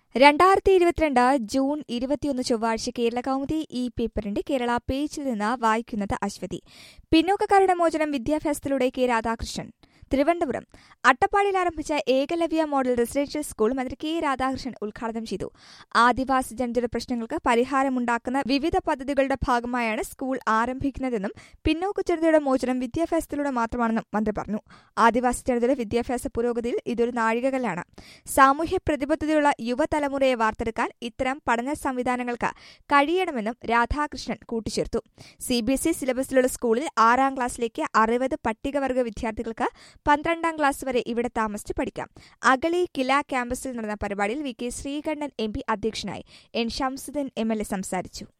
രണ്ടായിരത്തി ഇരുപത്തിരണ്ട് ജൂൺ ഇരുപത്തിയൊന്ന് ചൊവ്വാഴ്ച കേരള കൗമുദി ഈ പേപ്പറിന്റെ കേരള പേജിൽ നിന്ന് വായിക്കുന്നത് അശ്വതി പിന്നോക്കക്കാരുടെ മോചനം വിദ്യാഭ്യാസത്തിലൂടെ കെ രാധാകൃഷ്ണൻ തിരുവനന്തപുരം അട്ടപ്പാടിയിൽ ആരംഭിച്ച ഏകലവ്യ മോഡൽ റെസിഡൻഷ്യൽ സ്കൂൾ മന്ത്രി കെ രാധാകൃഷ്ണൻ ഉദ്ഘാടനം ചെയ്തു ആദിവാസി ജനതയുടെ പ്രശ്നങ്ങൾക്ക് പരിഹാരമുണ്ടാക്കുന്ന വിവിധ പദ്ധതികളുടെ ഭാഗമായാണ് സ്കൂൾ ആരംഭിക്കുന്നതെന്നും പിന്നോക്ക ജനതയുടെ മോചനം വിദ്യാഭ്യാസത്തിലൂടെ മാത്രമാണെന്നും മന്ത്രി പറഞ്ഞു ആദിവാസി ജനതയുടെ വിദ്യാഭ്യാസ പുരോഗതിയിൽ ഇതൊരു നാഴികകല്ലാണ് സാമൂഹ്യ പ്രതിബദ്ധതയുള്ള യുവതലമുറയെ വാർത്തെടുക്കാൻ ഇത്തരം പഠന സംവിധാനങ്ങൾക്ക് കഴിയണമെന്നും രാധാകൃഷ്ണൻ കൂട്ടിച്ചേർത്തു സി ബി എസ് ഇ സിലബസിലുള്ള സ്കൂളിൽ ആറാം ക്ലാസ്സിലേക്ക് അറുപത് പട്ടികവർഗ വിദ്യാർത്ഥികൾക്ക് പന്ത്രണ്ടാം ക്ലാസ് വരെ ഇവിടെ താമസിച്ച് പഠിക്കാം അഗളി കില ക്യാമ്പസിൽ നടന്ന പരിപാടിയിൽ V K Sreekandan M P അധ്യക്ഷനായി N Shamsuddeen M L A സംസാരിച്ചു